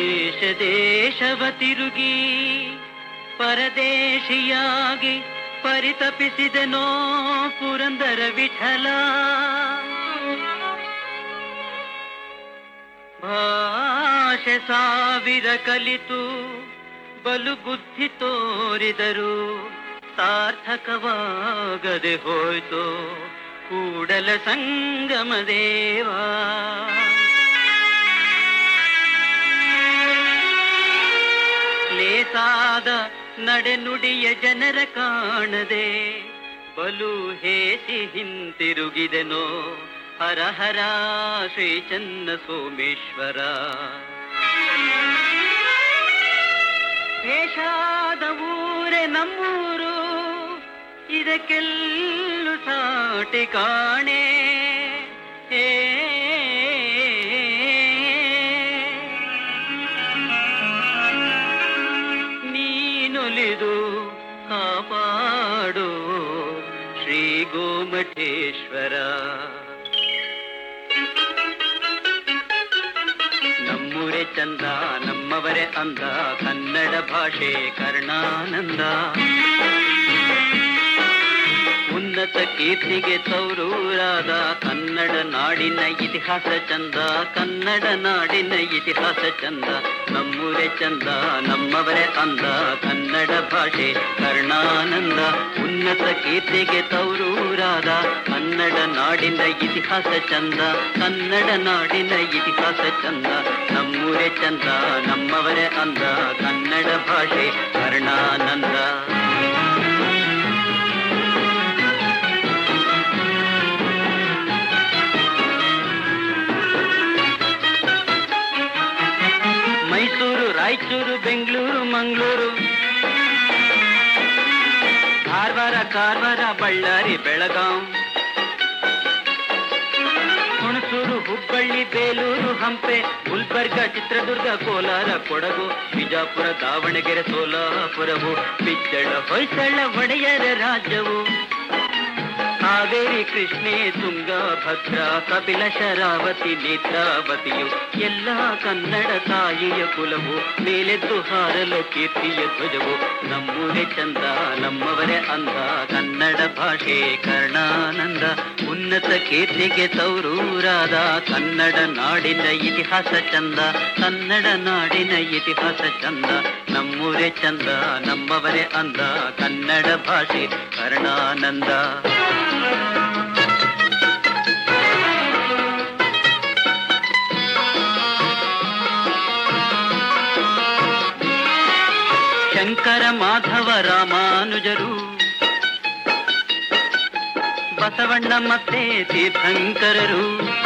ದೇಶ ದೇಶವ ತಿರುಗಿ ಪರದೇಶಿಯಾಗಿ ಪರಿತಪಿಸಿದನೋ ಪುರಂದರ ವಿಠಲ ಭಾಷೆ ಸಾವಿರ ಕಲಿತು ಬಲು ಬುದ್ಧಿ ತೋರಿದರು ಸಾರ್ಥಕವಾಗದೆ ಹೋಯ್ತು ಕೂಡಲ ಸಂಗಮ ದೇವಾ ಲೇಸಾದ ನಡೆನುಡಿಯ ಜನರ ಕಾಣದೆ ಬಲು ಹೇಸಿ ಹಿಂತಿರುಗಿದೆನೋ ಹರ ಹರ ಶ್ರೀ ಚನ್ನ ಸೋಮೇಶ್ವರ ವೇಷಾದ ಊರೆ ನಮ್ಮೂರು ಇದಕ್ಕೆಲ್ಲು ಸಾಟಿ ಕಾಣೆ ಏ ನೀನೊಲಿದು ಕಾಪಾಡು ಶ್ರೀ ಗೋಮಠೇಶ್ವರ ನಮ್ಮೂರೇ ಚಂದ ನಮ್ಮವರೇ ಅಂದ ಕನ್ನಡ ಭಾಷೆ ಕರ್ಣಾನಂದ ಉನ್ನತ ಕೀರ್ತಿಗೆ ತೌರೂರಾದ ಕನ್ನಡ ನಾಡಿನ ಇತಿಹಾಸ ಚಂದ ಕನ್ನಡ ನಾಡಿನ ಇತಿಹಾಸ ಚಂದ ನಮ್ಮೂರೇ ಚಂದ ನಮ್ಮವರೇ ಅಂದ ಕನ್ನಡ ಭಾಷೆ ಕರ್ಣಾನಂದ ಉನ್ನತ ಕೀರ್ತಿಗೆ ತೌರೂರಾದ ಕನ್ನಡ ನಾಡಿನ ಇತಿಹಾಸ ಚಂದ ಕನ್ನಡ ನಾಡಿನ ಇತಿಹಾಸ ಚಂದ ನಮ್ಮೂರೇ ಚಂದ ನಮ್ಮವರೇ ಅಂದ ಕನ್ನಡ ಭಾಷೆ ಕರ್ಣಾನಂದ ಮೈಸೂರು ರಾಯಚೂರು ಬೆಂಗಳೂರು ಮಂಗಳೂರು ಧಾರವಾಡ ಕಾರವಾರ ಬಳ್ಳಾರಿ ಬೆಳಗಾಂ ಹುಣಸೂರು ಹುಬ್ಬಳ್ಳಿ ಬೇಲೂರು ಹಂಪೆ ಗುಲ್ಬರ್ಗ ಚಿತ್ರದುರ್ಗ ಕೋಲಾರ ಕೊಡಗು ಬಿಜಾಪುರ ದಾವಣಗೆರೆ ಸೋಲಾಪುರವು ಬಿಜ್ಜಳ ಹೊಯ್ಸಳ ಒಡೆಯರ ರಾಜ್ಯವು ಕಾವೇರಿ ಕೃಷ್ಣೆ ತುಂಗ ಭದ್ರ ಕಪಿಲ ಶರಾವತಿ ನೇತ್ರಾವತಿಯು ಎಲ್ಲ ಕನ್ನಡ ತಾಯಿಯ ಕುಲವು ಮೇಲೆದ್ದು ಹಾರಲು ಕೀರ್ತಿಯ ಧ್ವಜವು ನಮ್ಮೂರೇ ಚಂದ ನಮ್ಮವರೇ ಅಂದ ಕನ್ನಡ ಭಾಷೆ ಕರ್ಣಾನಂದ ಉನ್ನತ ಕೀರ್ತಿಗೆ ತೌರೂರಾದ ಕನ್ನಡ ನಾಡಿನ ಇತಿಹಾಸ ಚಂದ ಕನ್ನಡ ನಾಡಿನ ಇತಿಹಾಸ ಚಂದ ನಮ್ಮೂರೇ ಚಂದ ನಮ್ಮವರೇ ಅಂದ ಕನ್ನಡ ಭಾಷೆ ಕರ್ಣಾನಂದ ಶಂಕರ ಮಾಧವ ರಾಮಾನುಜರು ಬಸವಣ್ಣ ಮತ್ತೆ ತೀರ್ಥಂಕರರು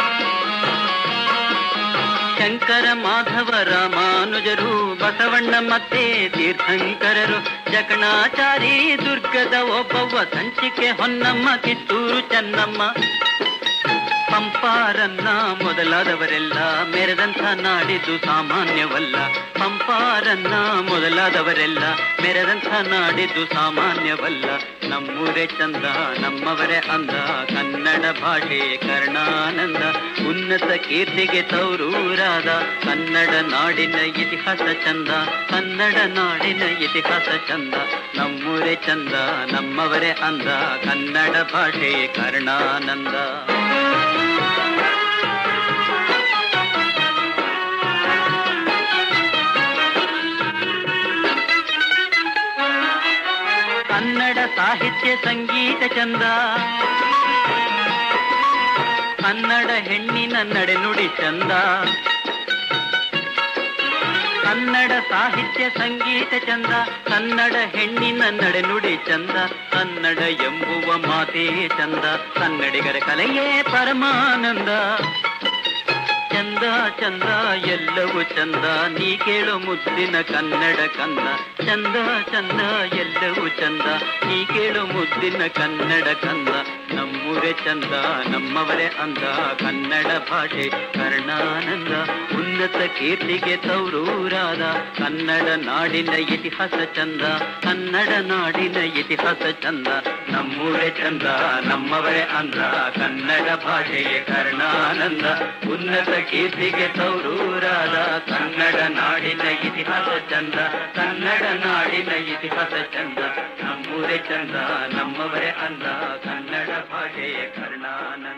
ಶಂಕರ ಮಾಧವ ರಾಮಾನುಜರು ಬಸವಣ್ಣ ಮತ್ತೆ ತೀರ್ಥಂಕರರು ಜಕಣಾಚಾರಿ ದುರ್ಗದ ಒಬ್ಬವ್ವ ಸಂಚಿಕೆ ಹೊನ್ನಮ್ಮ ಕಿತ್ತೂರು ಚೆನ್ನಮ್ಮ ಪಂಪಾರನ್ನ ಮೊದಲಾದವರೆಲ್ಲ ಮೆರೆದಂಥ ನಾಡಿದ್ದು ಸಾಮಾನ್ಯವಲ್ಲ ಪಂಪಾರನ್ನ ಮೊದಲಾದವರೆಲ್ಲ ಮೆರೆದಂಥ ನಾಡಿದ್ದು ಸಾಮಾನ್ಯವಲ್ಲ ನಮ್ಮೂರೇ ಚಂದ ನಮ್ಮವರೇ ಅಂದ ಕನ್ನಡ ಭಾಷೆ ಕರ್ಣಾನಂದ ಉನ್ನತ ಕೀರ್ತಿಗೆ ತೌರೂರಾದ ಕನ್ನಡ ನಾಡಿನ ಇತಿಹಾಸ ಚಂದ ಕನ್ನಡ ನಾಡಿನ ಇತಿಹಾಸ ಚಂದ ನಮ್ಮೂರೇ ಚಂದ ನಮ್ಮವರೇ ಅಂದ ಕನ್ನಡ ಭಾಷೆ ಕರ್ಣಾನಂದ ಕನ್ನಡ ಸಾಹಿತ್ಯ ಸಂಗೀತ ಚಂದ ಕನ್ನಡ ಹೆಣ್ಣಿನ ನಡೆನುಡಿ ಚಂದ ಕನ್ನಡ ಸಾಹಿತ್ಯ ಸಂಗೀತ ಚಂದ ಕನ್ನಡ ಹೆಣ್ಣಿನ ನಡೆನುಡಿ ಚಂದ ಕನ್ನಡ ಎಂಬುವ ಮಾತೇ ಚಂದ ಕನ್ನಡಿಗರ ಕಲೆಯೇ ಪರಮಾನಂದ ಚಂದ ಚಂದ ಎಲ್ಲವೂ ಚಂದ ನೀ ಕೇಳು ಮುದ್ದಿನ ಕನ್ನಡ ಕಂದ ಚಂದ ಚಂದ ಎಲ್ಲವೂ ಚಂದ ನೀ ಕೇಳು ಮುದ್ದಿನ ಕನ್ನಡ ಕಂದ ನಮ್ಮೂರೇ ಚಂದ ನಮ್ಮವರೇ ಅಂದ ಕನ್ನಡ ಭಾಷೆ ಕರ್ಣಾನಂದ ಉನ್ನತ ಕೀರ್ತಿಗೆ ತೌರೂರಾದ ಕನ್ನಡ ನಾಡಿನ ಇತಿಹಾಸ ಚಂದ ಕನ್ನಡ ನಾಡಿನ ಇತಿಹಾಸ ಚಂದ ನಮ್ಮೂರೇ ಚಂದ ನಮ್ಮವರೇ ಅಂದ ಕನ್ನಡ ಭಾಷೆಯೇ ಕರ್ಣಾನಂದ ಉನ್ನತ ಕೀರ್ತಿಗೆ ತೌರೂರಾದ ಕನ್ನಡ ನಾಡಿನ ಇತಿಹಾಸ ಚಂದ ಕನ್ನಡ ನಾಡಿನ ಇತಿಹಾಸ ಚಂದ ನಮ್ಮೂರೇ ಚಂದ ನಮ್ಮವರೇ ಅಂದ ಕನ್ನಡ ಭಾಷೆಯ ಕರ್ಣಾನಂದ